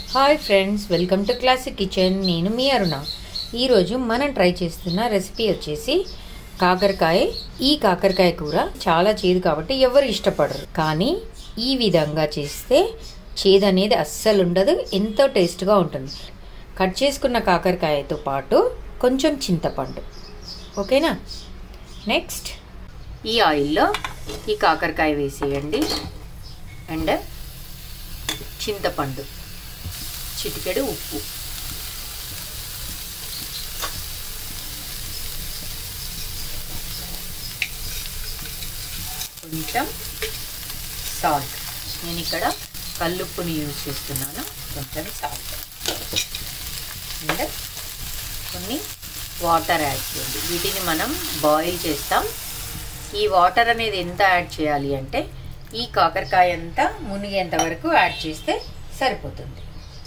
hi friends welcome to classic kitchen నేను మీ అరుణ ఈరోజు మనం ట్రై చేస్తున్న రెసిపీ వచ్చేసి కాకరకాయ ఈ కాకరకాయ కూర చాలా చేదు కాబట్టి ఎవరు ఇష్టపడరు కానీ ఈ విధంగా చేస్తే చేదు అనేది అస్సలు ఉండదు ఎంతో టేస్ట్గా ఉంటుంది కట్ చేసుకున్న కాకరకాయతో పాటు కొంచెం చింతపండు ఓకేనా నెక్స్ట్ ఈ ఆయిల్లో ఈ కాకరకాయ వేసేయండి అండ్ చింతపండు చిటికెడు ఉప్పు కొంచెం సాల్ట్ నేను ఇక్కడ కల్లుప్పుని యూజ్ చేస్తున్నాను కొంచెం సాల్ట్ అండ్ కొన్ని వాటర్ యాడ్ చేయండి వీటిని మనం బాయిల్ చేస్తాం ఈ వాటర్ అనేది ఎంత యాడ్ చేయాలి అంటే ఈ కాకరకాయ అంతా మునిగేంత వరకు యాడ్ చేస్తే సరిపోతుంది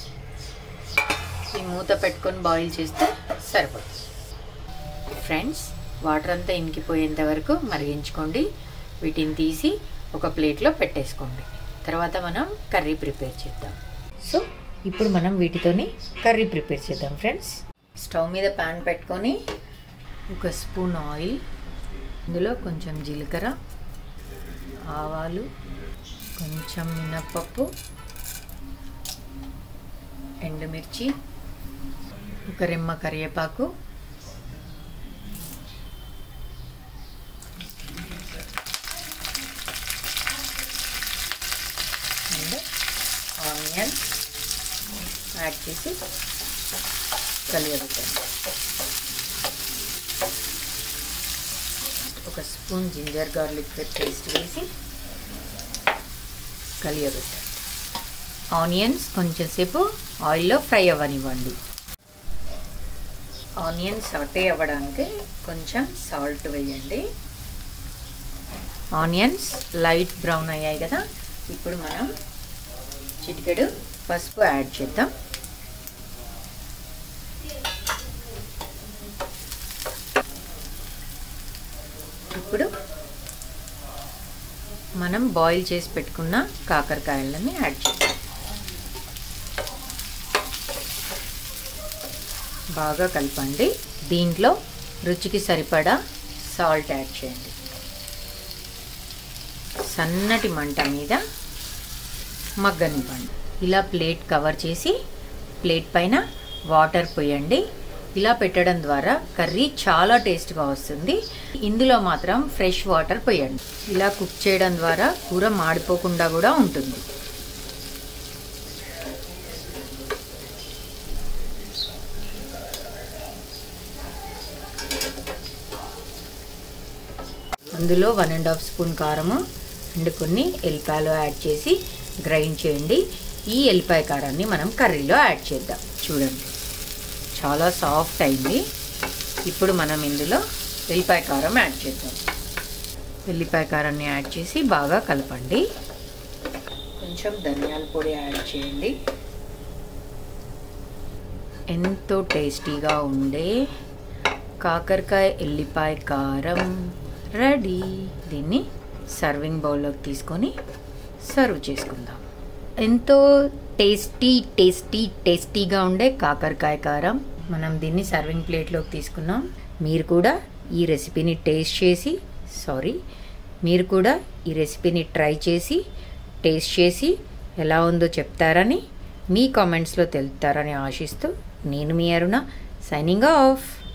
ఈ మూత పెట్టుకొని బాయిల్ చేస్తే సరిపోతుంది ఫ్రెండ్స్ వాటర్ అంతా ఇంకిపోయేంత వరకు మరిగించుకోండి వీటిని తీసి ఒక ప్లేట్లో పెట్టేసుకోండి తర్వాత మనం కర్రీ ప్రిపేర్ చేద్దాం సో ఇప్పుడు మనం వీటితోని కర్రీ ప్రిపేర్ చేద్దాం ఫ్రెండ్స్ స్టవ్ మీద ప్యాన్ పెట్టుకొని ఒక స్పూన్ ఆయిల్ ఇందులో కొంచెం జీలకర్ర ఆవాలు కొంచెం మినప్పప్పు ఎండుమిర్చి ఒక రెమ్మ కరివేపాకు అండ్ ఆనియన్ యాడ్ చేసి కలియబెట్టండి ఒక స్పూన్ జింజర్ గార్లిక్ పేస్ట్ వేసి కలియబెట్టండి ఆనియన్స్ కొంచెం సేపు ఆయిల్లో ఫ్రై అవ్వనివ్వండి ఆనియన్ సాటే అవ్వడానికి కొంచెం సాల్ట్ వేయండి ఆనియన్స్ లైట్ బ్రౌన్ అయ్యాయి కదా ఇప్పుడు మనం చిటికెడు పసుపు యాడ్ చేద్దాం ఇప్పుడు మనం బాయిల్ చేసి పెట్టుకున్న కాకరకాయలని యాడ్ చేద్దాం బాగా కలపండి దీంట్లో రుచికి సరిపడా సాల్ట్ యాడ్ చేయండి సన్నటి మంట మీద మగ్గనివ్వండి ఇలా ప్లేట్ కవర్ చేసి ప్లేట్ పైన వాటర్ పోయండి ఇలా పెట్టడం ద్వారా కర్రీ చాలా టేస్ట్గా వస్తుంది ఇందులో మాత్రం ఫ్రెష్ వాటర్ పోయండి ఇలా కుక్ చేయడం ద్వారా కూర మాడిపోకుండా కూడా ఉంటుంది అందులో వన్ అండ్ హాఫ్ స్పూన్ కారము అండ్ కొన్ని ఎల్లిపాయలు యాడ్ చేసి గ్రైండ్ చేయండి ఈ ఎల్లిపాయ కారాన్ని మనం కర్రీలో యాడ్ చేద్దాం చూడండి చాలా సాఫ్ట్ అయింది ఇప్పుడు మనం ఇందులో ఎల్లిపాయ కారం యాడ్ చేద్దాం ఎల్లిపాయ కారాన్ని యాడ్ చేసి బాగా కలపండి కొంచెం ధనియాల పొడి యాడ్ చేయండి ఎంతో టేస్టీగా ఉండే కాకరకాయ ఎల్లిపాయ కారం రెడీ దీన్ని సర్వింగ్ బౌల్లోకి తీసుకొని సర్వ్ చేసుకుందాం ఎంతో టేస్టీ టేస్టీ టేస్టీగా ఉండే కాకరకాయ కారం మనం దీన్ని సర్వింగ్ ప్లేట్లోకి తీసుకున్నాం మీరు కూడా ఈ రెసిపీని టేస్ట్ చేసి సారీ మీరు కూడా ఈ రెసిపీని ట్రై చేసి టేస్ట్ చేసి ఎలా ఉందో చెప్తారని మీ కామెంట్స్లో తెలుపుతారని ఆశిస్తూ నేను మీ అరుణ సైనింగ్ ఆఫ్